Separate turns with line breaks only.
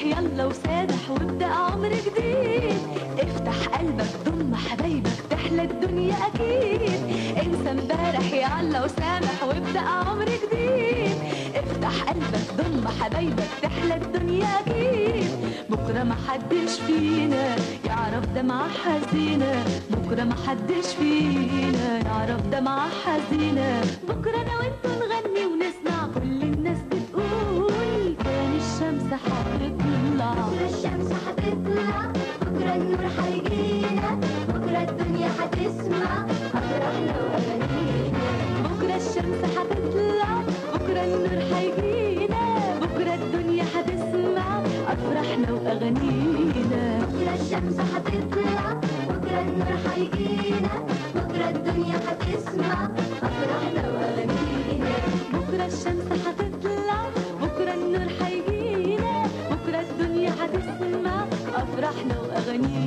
يلا وسابح وابدأ عمر جديد افتح قلبك ضم حبايبك تحلى الدنيا أكيد انسى امبارح يلا وسامح وابدأ عمر جديد افتح قلبك ضم حبايبك تحلى الدنيا أكيد بكرة محدش فينا يعرف دمعة حزينة بكرة محدش فينا يعرف دمعة حزينة بكرة أنا وأنتوا نغني ونسمع كل الناس بتقول كان الشمس هتطلع
بكرة الشمس هتطلع بكرة النور هيجينا بكرة الدنيا هتسمع أفراحنا وأغانينا
بكرة الشمس هتطلع بكرة النور هيجينا بكرة الدنيا هتسمع أفراحنا وأغانينا
بكرة الشمس هتطلع بكرة النور هيجينا بكرة الدنيا هتسمع أفراحنا وأغانينا
بكرة الشمس هتطلع بكرة النور هيجينا بكرة الدنيا هتسمع أفراحنا وأغانينا